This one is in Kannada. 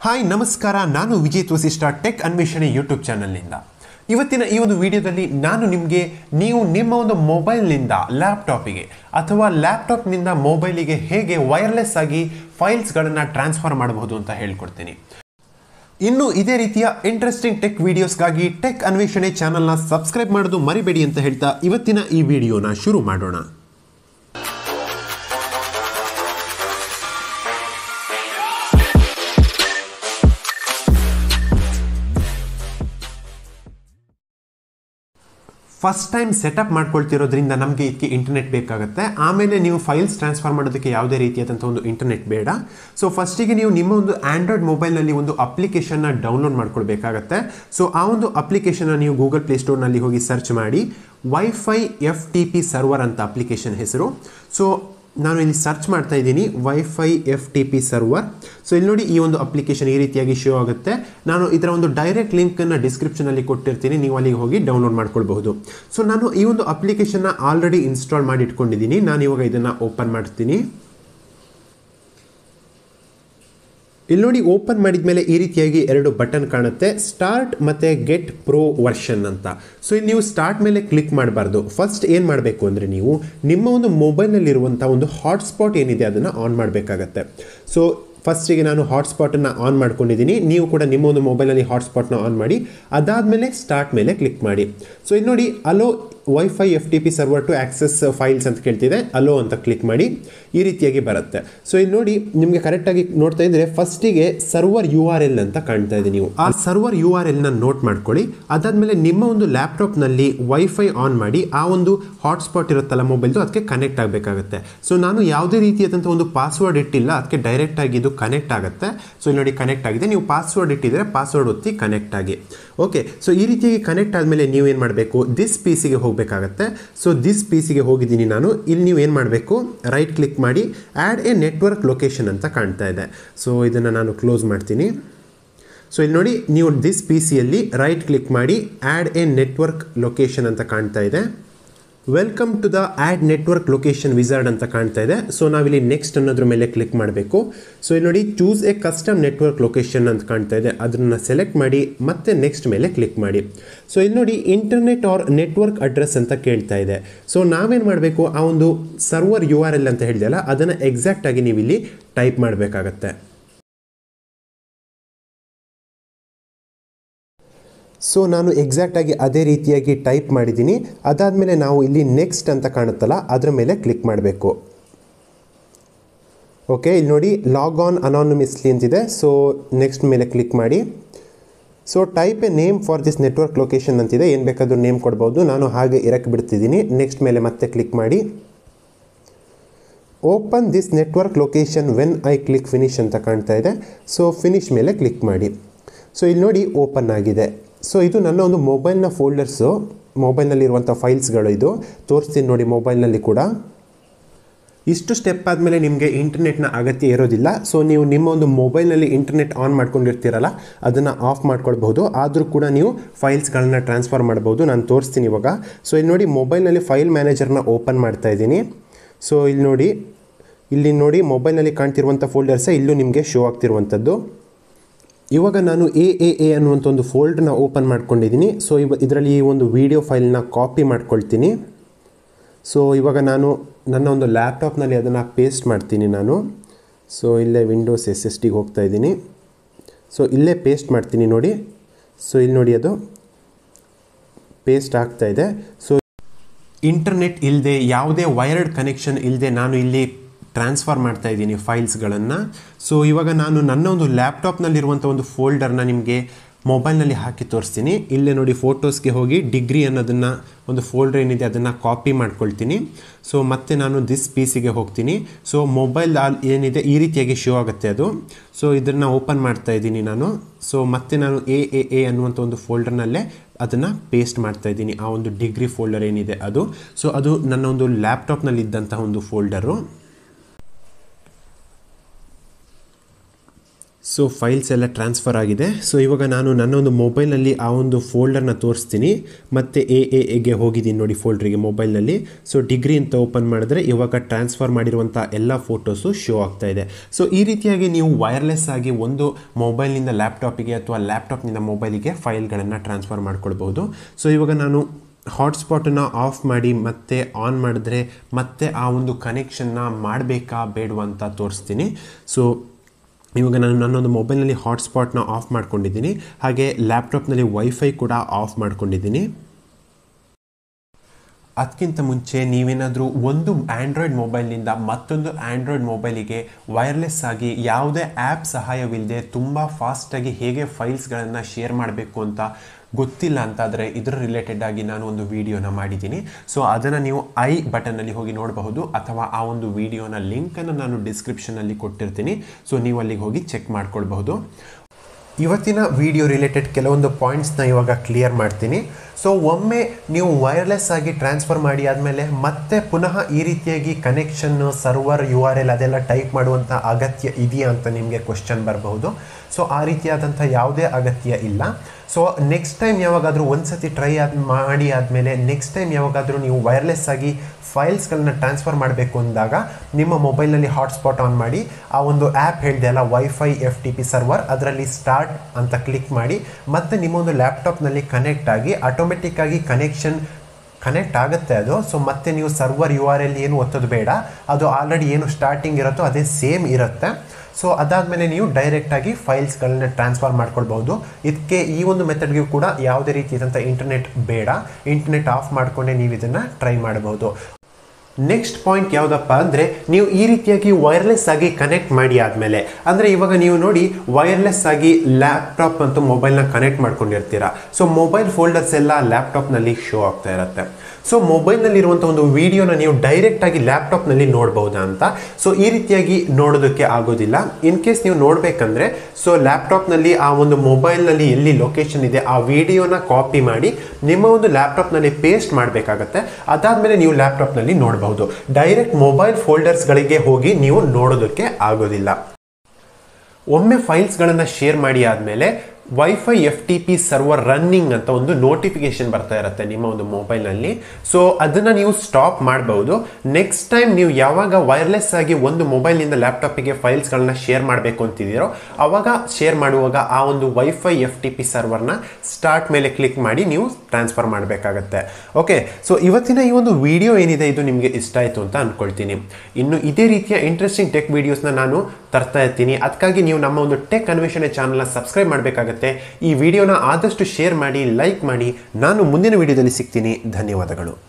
ಹಾಯ್ ನಮಸ್ಕಾರ ನಾನು ವಿಜೇತ್ ವಸಿಷ್ಠ ಟೆಕ್ ಅನ್ವೇಷಣೆ ಯೂಟ್ಯೂಬ್ ಚಾನಲ್ನಿಂದ ಇವತ್ತಿನ ಈ ಒಂದು ವಿಡಿಯೋದಲ್ಲಿ ನಾನು ನಿಮಗೆ ನೀವು ನಿಮ್ಮ ಒಂದು ಮೊಬೈಲ್ನಿಂದ ಲ್ಯಾಪ್ಟಾಪಿಗೆ ಅಥವಾ ಲ್ಯಾಪ್ಟಾಪ್ನಿಂದ ಮೊಬೈಲಿಗೆ ಹೇಗೆ ವೈರ್ಲೆಸ್ ಆಗಿ ಫೈಲ್ಸ್ಗಳನ್ನು ಟ್ರಾನ್ಸ್ಫರ್ ಮಾಡಬಹುದು ಅಂತ ಹೇಳ್ಕೊಡ್ತೀನಿ ಇನ್ನು ಇದೇ ರೀತಿಯ ಇಂಟ್ರೆಸ್ಟಿಂಗ್ ಟೆಕ್ ವಿಡಿಯೋಸ್ಗಾಗಿ ಟೆಕ್ ಅನ್ವೇಷಣೆ ಚಾನಲ್ನ ಸಬ್ಸ್ಕ್ರೈಬ್ ಮಾಡೋದು ಮರಿಬೇಡಿ ಅಂತ ಹೇಳ್ತಾ ಇವತ್ತಿನ ಈ ವಿಡಿಯೋನ ಶುರು ಮಾಡೋಣ ಫಸ್ಟ್ ಟೈಮ್ ಸೆಟಪ್ ಮಾಡ್ಕೊಳ್ತಿರೋದ್ರಿಂದ ನಮಗೆ ಇದಕ್ಕೆ ಇಂಟರ್ನೆಟ್ ಬೇಕಾಗುತ್ತೆ ಆಮೇಲೆ ನೀವು ಫೈಲ್ಸ್ ಟ್ರಾನ್ಸ್ಫರ್ ಮಾಡೋದಕ್ಕೆ ಯಾವುದೇ ರೀತಿಯಾದಂಥ ಒಂದು ಇಂಟರ್ನೆಟ್ ಬೇಡ ಸೊ ಫಸ್ಟಿಗೆ ನೀವು ನಿಮ್ಮ ಒಂದು ಆಂಡ್ರಾಯ್ಡ್ ಮೊಬೈಲ್ನಲ್ಲಿ ಒಂದು ಅಪ್ಲಿಕೇಶನ್ನ ಡೌನ್ಲೋಡ್ ಮಾಡ್ಕೊಳ್ಬೇಕಾಗತ್ತೆ ಸೊ ಆ ಒಂದು ಅಪ್ಲಿಕೇಶನ್ನ ನೀವು ಗೂಗಲ್ ಪ್ಲೇಸ್ಟೋರ್ನಲ್ಲಿ ಹೋಗಿ ಸರ್ಚ್ ಮಾಡಿ WiFi F T P server ಅಂತ ಅಪ್ಲಿಕೇಶನ್ ಹೆಸರು ಸೊ ನಾನು ಇಲ್ಲಿ ಸರ್ಚ್ ಮಾಡ್ತಾ ಇದ್ದೀನಿ WiFi F T P server so ಇಲ್ಲಿ ನೋಡಿ ಈ ಒಂದು ಅಪ್ಲಿಕೇಶನ್ ಈ ರೀತಿಯಾಗಿ ಶೋ ಆಗುತ್ತೆ ನಾನು ಇದರ ಒಂದು ಡೈರೆಕ್ಟ್ ಲಿಂಕನ್ನು ಡಿಸ್ಕ್ರಿಪ್ಷನಲ್ಲಿ ಕೊಟ್ಟಿರ್ತೀನಿ ನೀವು ಅಲ್ಲಿಗೆ ಹೋಗಿ ಡೌನ್ಲೋಡ್ ಮಾಡ್ಕೊಳ್ಬಹುದು ಸೊ ನಾನು ಈ ಒಂದು ಅಪ್ಲಿಕೇಶನ್ನ ಆಲ್ರೆಡಿ ಇನ್ಸ್ಟಾಲ್ ಮಾಡಿ ಇಟ್ಕೊಂಡಿದ್ದೀನಿ ನಾನು ಇವಾಗ ಇದನ್ನು ಓಪನ್ ಮಾಡ್ತೀನಿ ಇಲ್ಲಿ ನೋಡಿ ಓಪನ್ ಮಾಡಿದ ಮೇಲೆ ಈ ರೀತಿಯಾಗಿ ಎರಡು ಬಟನ್ ಕಾಣುತ್ತೆ ಸ್ಟಾರ್ಟ್ ಮತ್ತು ಗೆಟ್ ಪ್ರೋ ವರ್ಷನ್ ಅಂತ ಸೊ ಇಲ್ಲಿ ನೀವು ಸ್ಟಾರ್ಟ್ ಮೇಲೆ ಕ್ಲಿಕ್ ಮಾಡಬಾರ್ದು ಫಸ್ಟ್ ಏನು ಮಾಡಬೇಕು ಅಂದರೆ ನೀವು ನಿಮ್ಮ ಒಂದು ಮೊಬೈಲ್ನಲ್ಲಿರುವಂಥ ಒಂದು ಹಾಟ್ಸ್ಪಾಟ್ ಏನಿದೆ ಅದನ್ನು ಆನ್ ಮಾಡಬೇಕಾಗತ್ತೆ ಸೊ ಫಸ್ಟಿಗೆ ನಾನು ಹಾಟ್ಸ್ಪಾಟನ್ನು ಆನ್ ಮಾಡ್ಕೊಂಡಿದ್ದೀನಿ ನೀವು ಕೂಡ ನಿಮ್ಮ ಒಂದು ಮೊಬೈಲಲ್ಲಿ ಹಾಟ್ಸ್ಪಾಟ್ನ ಆನ್ ಮಾಡಿ ಅದಾದಮೇಲೆ ಸ್ಟಾರ್ಟ್ ಮೇಲೆ ಕ್ಲಿಕ್ ಮಾಡಿ ಸೊ ಇಲ್ಲಿ ನೋಡಿ allow WiFi F T P server to access files ಅಂತ ಕೇಳ್ತಿದೆ ಅಲೋ ಅಂತ ಕ್ಲಿಕ್ ಮಾಡಿ ಈ ರೀತಿಯಾಗಿ ಬರುತ್ತೆ ಸೊ ಇಲ್ಲಿ ನೋಡಿ ನಿಮಗೆ ಕರೆಕ್ಟಾಗಿ ನೋಡ್ತಾ ಇದ್ರೆ ಫಸ್ಟಿಗೆ ಸರ್ವರ್ ಯು ಆರ್ ಎಲ್ ಅಂತ ಕಾಣ್ತಾ ಇದೆ ನೀವು ಆ ಸರ್ವರ್ ಯು ಆರ್ ಎಲ್ನ ನೋಟ್ ಮಾಡ್ಕೊಳ್ಳಿ ಅದಾದಮೇಲೆ ನಿಮ್ಮ ಒಂದು ಲ್ಯಾಪ್ಟಾಪ್ನಲ್ಲಿ ವೈಫೈ ಆನ್ ಮಾಡಿ ಆ ಒಂದು ಹಾಟ್ಸ್ಪಾಟ್ ಇರುತ್ತಲ್ಲ ಮೊಬೈಲ್ದು ಅದಕ್ಕೆ ಕನೆಕ್ಟ್ ಆಗಬೇಕಾಗುತ್ತೆ ಸೊ ನಾನು ಯಾವುದೇ ರೀತಿಯಾದಂಥ ಒಂದು ಪಾಸ್ವರ್ಡ್ ಇಟ್ಟಿಲ್ಲ ಅದಕ್ಕೆ ಡೈರೆಕ್ಟ್ ಆಗಿ ಇದು ಕನೆಕ್ಟ್ ಆಗುತ್ತೆ ಸೊ ಇಲ್ಲಿ ನೋಡಿ ಕನೆಕ್ಟ್ ಆಗಿದೆ ನೀವು ಪಾಸ್ವರ್ಡ್ ಇಟ್ಟಿದ್ರೆ ಪಾಸ್ವರ್ಡ್ ಒತ್ತಿ ಕನೆಕ್ಟ್ ಆಗಿ ಓಕೆ ಸೊ ಈ ರೀತಿಯಾಗಿ ಕನೆಕ್ಟ್ ಆದಮೇಲೆ ನೀವೇನು ಮಾಡಬೇಕು ದಿಸ್ ಪಿ ಸಿಗೆ ಹೋಗಬೇಕಾಗತ್ತೆ ಸೊ ದಿಸ್ ಪಿ ಸಿಗೆ ಹೋಗಿದ್ದೀನಿ ನಾನು ಇಲ್ಲಿ ನೀವು ಏನು ಮಾಡಬೇಕು ರೈಟ್ ಕ್ಲಿಕ್ ಮಾಡಿ ಆ್ಯಡ್ ಎ ನೆಟ್ವರ್ಕ್ ಲೊಕೇಶನ್ ಅಂತ ಕಾಣ್ತಾ ಇದೆ ಸೊ ಇದನ್ನು ನಾನು ಕ್ಲೋಸ್ ಮಾಡ್ತೀನಿ ಸೊ ಇಲ್ಲಿ ನೋಡಿ ನೀವು ದಿಸ್ ಪಿ ಸಿಯಲ್ಲಿ ರೈಟ್ ಕ್ಲಿಕ್ ಮಾಡಿ ಆ್ಯಡ್ ಎ ನೆಟ್ವರ್ಕ್ ಲೊಕೇಶನ್ ಅಂತ ಕಾಣ್ತಾ ಇದೆ welcome to the add network location wizard ಅಂತ ಕಾಣ್ತಾ ಇದೆ ಸೊ ನಾವಿಲ್ಲಿ ನೆಕ್ಸ್ಟ್ ಅನ್ನೋದ್ರ ಮೇಲೆ ಕ್ಲಿಕ್ ಮಾಡಬೇಕು ಸೊ ಇಲ್ಲಿ ನೋಡಿ choose a custom network location ಅಂತ ಕಾಣ್ತಾ ಇದೆ ಅದನ್ನು ಸೆಲೆಕ್ಟ್ ಮಾಡಿ ಮತ್ತೆ ನೆಕ್ಸ್ಟ್ ಮೇಲೆ ಕ್ಲಿಕ್ ಮಾಡಿ ಸೊ ಇಲ್ಲಿ ನೋಡಿ ಇಂಟರ್ನೆಟ್ ಆರ್ ನೆಟ್ವರ್ಕ್ ಅಡ್ರೆಸ್ ಅಂತ ಕೇಳ್ತಾ ಇದೆ ಸೊ ನಾವೇನು ಮಾಡಬೇಕು ಆ ಒಂದು ಸರ್ವರ್ ಯು ಆರ್ ಎಲ್ ಅಂತ ಹೇಳಿದೆಯಲ್ಲ ಅದನ್ನು ಎಕ್ಸಾಕ್ಟಾಗಿ ನೀವು ಇಲ್ಲಿ ಟೈಪ್ ಮಾಡಬೇಕಾಗತ್ತೆ ಸೊ ನಾನು ಎಕ್ಸಾಕ್ಟಾಗಿ ಅದೇ ರೀತಿಯಾಗಿ ಟೈಪ್ ಮಾಡಿದ್ದೀನಿ ಅದಾದಮೇಲೆ ನಾವು ಇಲ್ಲಿ ನೆಕ್ಸ್ಟ್ ಅಂತ ಕಾಣುತ್ತಲ್ಲ ಅದರ ಮೇಲೆ ಕ್ಲಿಕ್ ಮಾಡಬೇಕು ಓಕೆ ಇಲ್ಲಿ ನೋಡಿ ಲಾಗ್ ಆನ್ ಅನಾನಮಿಸ್ಲಿ ಅಂತಿದೆ ಸೊ ನೆಕ್ಸ್ಟ್ ಮೇಲೆ ಕ್ಲಿಕ್ ಮಾಡಿ so type a name for this network location ಅಂತಿದೆ ಏನು ಬೇಕಾದರೂ ನೇಮ್ ಕೊಡ್ಬೋದು ನಾನು ಹಾಗೆ ಇರಕ್ಕೆ ಬಿಡ್ತಿದ್ದೀನಿ ನೆಕ್ಸ್ಟ್ ಮೇಲೆ ಮತ್ತೆ ಕ್ಲಿಕ್ ಮಾಡಿ open this network location when I click finish ಅಂತ ಕಾಣ್ತಾ ಇದೆ ಸೊ ಫಿನಿಶ್ ಮೇಲೆ ಕ್ಲಿಕ್ ಮಾಡಿ ಸೊ ಇಲ್ಲಿ ನೋಡಿ ಓಪನ್ ಆಗಿದೆ ಸೊ ಇದು ನನ್ನ ಒಂದು ಮೊಬೈಲ್ನ ಫೋಲ್ಡರ್ಸು ಮೊಬೈಲ್ನಲ್ಲಿರುವಂಥ ಫೈಲ್ಸ್ಗಳು ಇದು ತೋರಿಸ್ತೀನಿ ನೋಡಿ ಮೊಬೈಲ್ನಲ್ಲಿ ಕೂಡ ಇಷ್ಟು ಸ್ಟೆಪ್ ಆದಮೇಲೆ ನಿಮಗೆ ಇಂಟರ್ನೆಟ್ನ ಅಗತ್ಯ ಇರೋದಿಲ್ಲ ಸೊ ನೀವು ನಿಮ್ಮ ಒಂದು ಮೊಬೈಲ್ನಲ್ಲಿ ಇಂಟರ್ನೆಟ್ ಆನ್ ಮಾಡ್ಕೊಂಡಿರ್ತೀರಲ್ಲ ಅದನ್ನು ಆಫ್ ಮಾಡ್ಕೊಳ್ಬಹುದು ಆದರೂ ಕೂಡ ನೀವು ಫೈಲ್ಸ್ಗಳನ್ನ ಟ್ರಾನ್ಸ್ಫರ್ ಮಾಡ್ಬೋದು ನಾನು ತೋರಿಸ್ತೀನಿ ಇವಾಗ ಸೊ ಇಲ್ಲಿ ನೋಡಿ ಮೊಬೈಲ್ನಲ್ಲಿ ಫೈಲ್ ಮ್ಯಾನೇಜರ್ನ ಓಪನ್ ಮಾಡ್ತಾ ಇದ್ದೀನಿ ಸೊ ಇಲ್ಲಿ ನೋಡಿ ಇಲ್ಲಿ ನೋಡಿ ಮೊಬೈಲ್ನಲ್ಲಿ ಕಾಣ್ತಿರುವಂಥ ಫೋಲ್ಡರ್ಸೇ ಇಲ್ಲೂ ನಿಮಗೆ ಶೋ ಆಗ್ತಿರುವಂಥದ್ದು ಇವಾಗ ನಾನು ಎ ಎ ಎ ಅನ್ನುವಂಥ ಒಂದು ಫೋಲ್ಡ್ನ ಓಪನ್ ಮಾಡ್ಕೊಂಡಿದ್ದೀನಿ ಸೊ ಇವ ಇದರಲ್ಲಿ ಈ ಒಂದು ವೀಡಿಯೋ ಫೈಲ್ನ ಕಾಪಿ ಮಾಡ್ಕೊಳ್ತೀನಿ ಸೊ ಇವಾಗ ನಾನು ನನ್ನ ಒಂದು ಲ್ಯಾಪ್ಟಾಪ್ನಲ್ಲಿ ಅದನ್ನು ಪೇಸ್ಟ್ ಮಾಡ್ತೀನಿ ನಾನು ಸೊ ಇಲ್ಲೇ ವಿಂಡೋಸ್ ಎಸ್ ಎಸ್ ಟಿಗೆ ಹೋಗ್ತಾ ಇದ್ದೀನಿ ಸೊ ಇಲ್ಲೇ ಪೇಸ್ಟ್ ಮಾಡ್ತೀನಿ ನೋಡಿ ಸೊ ಇಲ್ಲಿ ನೋಡಿ ಅದು ಪೇಸ್ಟ್ ಆಗ್ತಾ ಇದೆ ಸೊ ಇಂಟರ್ನೆಟ್ ಇಲ್ಲದೆ ಯಾವುದೇ ವೈರ್ಡ್ ಕನೆಕ್ಷನ್ ಇಲ್ಲದೆ ನಾನು ಇಲ್ಲಿ ಟ್ರಾನ್ಸ್ಫರ್ ಮಾಡ್ತಾ ಇದ್ದೀನಿ ಫೈಲ್ಸ್ಗಳನ್ನು ಸೊ ಇವಾಗ ನಾನು ನನ್ನ ಒಂದು ಲ್ಯಾಪ್ಟಾಪ್ನಲ್ಲಿರುವಂಥ ಒಂದು ಫೋಲ್ಡರ್ನ ನಿಮಗೆ ಮೊಬೈಲ್ನಲ್ಲಿ ಹಾಕಿ ತೋರಿಸ್ತೀನಿ ಇಲ್ಲೇ ನೋಡಿ ಫೋಟೋಸ್ಗೆ ಹೋಗಿ ಡಿಗ್ರಿ ಅನ್ನೋದನ್ನು ಒಂದು ಫೋಲ್ಡರ್ ಏನಿದೆ ಅದನ್ನು ಕಾಪಿ ಮಾಡ್ಕೊಳ್ತೀನಿ ಸೊ ಮತ್ತೆ ನಾನು ದಿಸ್ ಪಿ ಸಿಗೆ ಹೋಗ್ತೀನಿ ಸೊ ಮೊಬೈಲ್ ಏನಿದೆ ಈ ರೀತಿಯಾಗಿ ಶೋ ಆಗುತ್ತೆ ಅದು ಸೊ ಇದನ್ನು ಓಪನ್ ಮಾಡ್ತಾ ಇದ್ದೀನಿ ನಾನು ಸೊ ಮತ್ತೆ ನಾನು ಎ ಎ ಎ ಅನ್ನುವಂಥ ಒಂದು ಫೋಲ್ಡರ್ನಲ್ಲೇ ಅದನ್ನು ಪೇಸ್ಟ್ ಮಾಡ್ತಾ ಇದ್ದೀನಿ ಆ ಒಂದು ಡಿಗ್ರಿ ಫೋಲ್ಡರ್ ಏನಿದೆ ಅದು ಸೊ ಅದು ನನ್ನ ಒಂದು ಲ್ಯಾಪ್ಟಾಪ್ನಲ್ಲಿ ಇದ್ದಂತಹ ಒಂದು ಫೋಲ್ಡರು ಸೊ ಫೈಲ್ಸ್ ಎಲ್ಲ ಟ್ರಾನ್ಸ್ಫರ್ ಆಗಿದೆ ಸೊ ಇವಾಗ ನಾನು ನನ್ನ ಒಂದು ಮೊಬೈಲ್ನಲ್ಲಿ ಆ ಒಂದು ಫೋಲ್ಡರ್ನ ತೋರಿಸ್ತೀನಿ ಮತ್ತು ಎ ಎ ಎಗೆ ಹೋಗಿದ್ದೀನಿ ನೋಡಿ ಫೋಲ್ಡ್ರಿಗೆ ಮೊಬೈಲ್ನಲ್ಲಿ ಸೊ ಡಿಗ್ರಿ ಅಂತ ಓಪನ್ ಮಾಡಿದ್ರೆ ಇವಾಗ ಟ್ರಾನ್ಸ್ಫರ್ ಮಾಡಿರುವಂಥ ಎಲ್ಲ ಫೋಟೋಸು ಶೋ ಆಗ್ತಾ ಇದೆ ಸೊ ಈ ರೀತಿಯಾಗಿ ನೀವು ವೈರ್ಲೆಸ್ ಆಗಿ ಒಂದು ಮೊಬೈಲ್ನಿಂದ ಲ್ಯಾಪ್ಟಾಪಿಗೆ ಅಥವಾ ಲ್ಯಾಪ್ಟಾಪ್ನಿಂದ ಮೊಬೈಲಿಗೆ ಫೈಲ್ಗಳನ್ನು ಟ್ರಾನ್ಸ್ಫರ್ ಮಾಡ್ಕೊಳ್ಬೋದು ಸೊ ಇವಾಗ ನಾನು ಹಾಟ್ಸ್ಪಾಟನ್ನು ಆಫ್ ಮಾಡಿ ಮತ್ತೆ ಆನ್ ಮಾಡಿದ್ರೆ ಮತ್ತೆ ಆ ಒಂದು ಕನೆಕ್ಷನ್ನ ಮಾಡಬೇಕಾ ಬೇಡವಾ ಅಂತ ತೋರಿಸ್ತೀನಿ ಸೊ ಇವಾಗ ನಾನು ನನ್ನೊಂದು ಮೊಬೈಲ್ನಲ್ಲಿ ಹಾಟ್ಸ್ಪಾಟ್ನ ಆಫ್ ಮಾಡ್ಕೊಂಡಿದ್ದೀನಿ ಹಾಗೆ ಲ್ಯಾಪ್ಟಾಪ್ನಲ್ಲಿ ವೈಫೈ ಕೂಡ ಆಫ್ ಮಾಡ್ಕೊಂಡಿದ್ದೀನಿ ಅದಕ್ಕಿಂತ ಮುಂಚೆ ನೀವೇನಾದರೂ ಒಂದು ಆ್ಯಂಡ್ರಾಯ್ಡ್ ಮೊಬೈಲ್ನಿಂದ ಮತ್ತೊಂದು ಆ್ಯಂಡ್ರಾಯ್ಡ್ ಮೊಬೈಲಿಗೆ ವೈರ್ಲೆಸ್ ಆಗಿ ಯಾವುದೇ ಆ್ಯಪ್ ಸಹಾಯವಿಲ್ಲದೆ ತುಂಬ ಫಾಸ್ಟಾಗಿ ಹೇಗೆ ಫೈಲ್ಸ್ಗಳನ್ನು ಶೇರ್ ಮಾಡಬೇಕು ಅಂತ ಗೊತ್ತಿಲ್ಲ ಅಂತಾದರೆ ಇದರ ರಿಲೇಟೆಡ್ ಆಗಿ ನಾನು ಒಂದು ವಿಡಿಯೋನ ಮಾಡಿದ್ದೀನಿ ಸೊ ಅದನ್ನು ನೀವು ಐ ಬಟನ್ನಲ್ಲಿ ಹೋಗಿ ನೋಡಬಹುದು ಅಥವಾ ಆ ಒಂದು ವಿಡಿಯೋನ ಲಿಂಕನ್ನು ನಾನು ಡಿಸ್ಕ್ರಿಪ್ಷನಲ್ಲಿ ಕೊಟ್ಟಿರ್ತೀನಿ ಸೊ ನೀವು ಅಲ್ಲಿಗೆ ಹೋಗಿ ಚೆಕ್ ಮಾಡ್ಕೊಳ್ಬಹುದು ಇವತ್ತಿನ ವಿಡಿಯೋ ರಿಲೇಟೆಡ್ ಕೆಲವೊಂದು ಪಾಯಿಂಟ್ಸ್ನ ಇವಾಗ ಕ್ಲಿಯರ್ ಮಾಡ್ತೀನಿ ಸೊ ಒಮ್ಮೆ ನೀವು ವೈರ್ಲೆಸ್ ಆಗಿ ಟ್ರಾನ್ಸ್ಫರ್ ಮಾಡಿ ಆದಮೇಲೆ ಮತ್ತೆ ಪುನಃ ಈ ರೀತಿಯಾಗಿ connection server U R L ಅದೆಲ್ಲ ಟೈಪ್ ಮಾಡುವಂಥ ಅಗತ್ಯ ಇದೆಯಾ ಅಂತ ನಿಮಗೆ ಕ್ವಶನ್ ಬರಬಹುದು ಸೊ ಆ ರೀತಿಯಾದಂಥ ಯಾವುದೇ ಅಗತ್ಯ ಇಲ್ಲ ಸೊ ನೆಕ್ಸ್ಟ್ ಟೈಮ್ ಯಾವಾಗಾದರೂ ಒಂದ್ಸತಿ ಟ್ರೈ ಆದ ಮಾಡಿ ಆದಮೇಲೆ ನೆಕ್ಸ್ಟ್ ಟೈಮ್ ಯಾವಾಗಾದರೂ ನೀವು ವೈರ್ಲೆಸ್ ಆಗಿ ಫೈಲ್ಸ್ಗಳನ್ನ ಟ್ರಾನ್ಸ್ಫರ್ ಮಾಡಬೇಕು ಅಂದಾಗ ನಿಮ್ಮ ಮೊಬೈಲ್ನಲ್ಲಿ ಹಾಟ್ಸ್ಪಾಟ್ ಆನ್ ಮಾಡಿ ಆ ಒಂದು ಆ್ಯಪ್ ಹೇಳಿದೆ ಅಲ್ಲ WiFi F T P server ಅದರಲ್ಲಿ ಸ್ಟಾರ್ಟ್ ಅಂತ ಕ್ಲಿಕ್ ಮಾಡಿ ಮತ್ತು ನಿಮ್ಮೊಂದು ಲ್ಯಾಪ್ಟಾಪ್ನಲ್ಲಿ ಕನೆಕ್ಟ್ ಆಗಿ ಆಟೋಮೆಟಿಕ್ ಆಗಿ ಕನೆಕ್ಷನ್ ಕನೆಕ್ಟ್ ಆಗುತ್ತೆ ಅದು ಸೊ ಮತ್ತೆ ನೀವು ಸರ್ವರ್ ಯು ಆರ್ ಎಲ್ ಏನು ಒತ್ತೋದು ಬೇಡ ಅದು ಆಲ್ರೆಡಿ ಏನು ಸ್ಟಾರ್ಟಿಂಗ್ ಇರುತ್ತೋ ಅದೇ ಸೇಮ್ ಇರುತ್ತೆ ಸೊ ಅದಾದಮೇಲೆ ನೀವು ಡೈರೆಕ್ಟಾಗಿ ಫೈಲ್ಸ್ಗಳನ್ನ ಟ್ರಾನ್ಸ್ಫರ್ ಮಾಡ್ಕೊಳ್ಬಹುದು ಇದಕ್ಕೆ ಈ ಒಂದು ಮೆಥಡ್ಗೂ ಕೂಡ ಯಾವುದೇ ರೀತಿಯಾದಂಥ ಇಂಟರ್ನೆಟ್ ಬೇಡ ಇಂಟರ್ನೆಟ್ ಆಫ್ ಮಾಡಿಕೊಂಡೇ ನೀವು ಇದನ್ನು ಟ್ರೈ ಮಾಡಬಹುದು ನೆಕ್ಸ್ಟ್ ಪಾಯಿಂಟ್ ಯಾವುದಪ್ಪ ಅಂದರೆ ನೀವು ಈ ರೀತಿಯಾಗಿ ವೈರ್ಲೆಸ್ ಆಗಿ ಕನೆಕ್ಟ್ ಮಾಡಿ ಆದಮೇಲೆ ಅಂದರೆ ಇವಾಗ ನೀವು ನೋಡಿ ವೈರ್ಲೆಸ್ ಆಗಿ ಲ್ಯಾಪ್ಟಾಪ್ ಮತ್ತು ಮೊಬೈಲ್ನ ಕನೆಕ್ಟ್ ಮಾಡ್ಕೊಂಡಿರ್ತೀರಾ ಸೊ ಮೊಬೈಲ್ ಫೋಲ್ಡರ್ಸ್ ಎಲ್ಲ ಲ್ಯಾಪ್ಟಾಪ್ನಲ್ಲಿ ಶೋ ಆಗ್ತಾ ಇರುತ್ತೆ ಸೊ ಮೊಬೈಲ್ನಲ್ಲಿರುವಂಥ ಒಂದು ವಿಡಿಯೋನ ನೀವು ಡೈರೆಕ್ಟಾಗಿ ಲ್ಯಾಪ್ಟಾಪ್ನಲ್ಲಿ ನೋಡ್ಬೋದಾ ಅಂತ ಸೊ ಈ ರೀತಿಯಾಗಿ ನೋಡೋದಕ್ಕೆ ಆಗೋದಿಲ್ಲ ಇನ್ ಕೇಸ್ ನೀವು ನೋಡಬೇಕಂದ್ರೆ ಸೊ ಲ್ಯಾಪ್ಟಾಪ್ನಲ್ಲಿ ಆ ಒಂದು ಮೊಬೈಲ್ನಲ್ಲಿ ಎಲ್ಲಿ ಲೊಕೇಶನ್ ಇದೆ ಆ ವಿಡಿಯೋನ ಕಾಪಿ ಮಾಡಿ ನಿಮ್ಮ ಒಂದು ಲ್ಯಾಪ್ಟಾಪ್ನಲ್ಲಿ ಪೇಸ್ಟ್ ಮಾಡಬೇಕಾಗತ್ತೆ ಅದಾದಮೇಲೆ ನೀವು ಲ್ಯಾಪ್ಟಾಪ್ನಲ್ಲಿ ನೋಡಬಹುದು ಡೈರೆಕ್ಟ್ ಮೊಬೈಲ್ ಫೋಲ್ಡರ್ಸ್ಗಳಿಗೆ ಹೋಗಿ ನೀವು ನೋಡೋದಕ್ಕೆ ಆಗೋದಿಲ್ಲ ಒಮ್ಮೆ ಫೈಲ್ಸ್ಗಳನ್ನು ಶೇರ್ ಮಾಡಿ ಆದಮೇಲೆ WiFi F T P server running ಅಂತ ಒಂದು ನೋಟಿಫಿಕೇಶನ್ ಬರ್ತಾ ಇರುತ್ತೆ ನಿಮ್ಮ ಒಂದು ಮೊಬೈಲ್ನಲ್ಲಿ ಸೊ ಅದನ್ನು ನೀವು ಸ್ಟಾಪ್ ಮಾಡಬಹುದು ನೆಕ್ಸ್ಟ್ ಟೈಮ್ ನೀವು ಯಾವಾಗ ವೈರ್ಲೆಸ್ ಆಗಿ ಒಂದು ಮೊಬೈಲ್ನಿಂದ ಲ್ಯಾಪ್ಟಾಪಿಗೆ ಫೈಲ್ಸ್ಗಳನ್ನ ಶೇರ್ ಮಾಡಬೇಕು ಅಂತಿದ್ದೀರೋ ಅವಾಗ ಶೇರ್ ಮಾಡುವಾಗ ಆ ಒಂದು ವೈಫೈ ಎಫ್ ಟಿ ಪಿ ಸರ್ವರ್ನ ಸ್ಟಾರ್ಟ್ ಮೇಲೆ ಕ್ಲಿಕ್ ಮಾಡಿ ನೀವು ಟ್ರಾನ್ಸ್ಫರ್ ಮಾಡಬೇಕಾಗತ್ತೆ ಓಕೆ ಸೊ ಇವತ್ತಿನ ಈ ಒಂದು ವಿಡಿಯೋ ಏನಿದೆ ಇದು ನಿಮಗೆ ಇಷ್ಟ ಆಯಿತು ಅಂತ ಅಂದ್ಕೊಳ್ತೀನಿ ಇನ್ನು ಇದೇ ರೀತಿಯ ಇಂಟ್ರೆಸ್ಟಿಂಗ್ ಟೆಕ್ ವಿಡಿಯೋಸ್ನ ನಾನು ತರ್ತಾ ಇರ್ತೀನಿ ಅದಕ್ಕಾಗಿ ನೀವು ನಮ್ಮ ಒಂದು ಟೆಕ್ ಅನ್ವೇಷಣೆ ಚಾನಲ್ನ ಸಬ್ಸ್ಕ್ರೈಬ್ ಮಾಡಬೇಕಾಗತ್ತೆ ಈ ವಿಡಿಯೋನ ಆದಷ್ಟು ಶೇರ್ ಮಾಡಿ ಲೈಕ್ ಮಾಡಿ ನಾನು ಮುಂದಿನ ವಿಡಿಯೋದಲ್ಲಿ ಸಿಗ್ತೀನಿ ಧನ್ಯವಾದಗಳು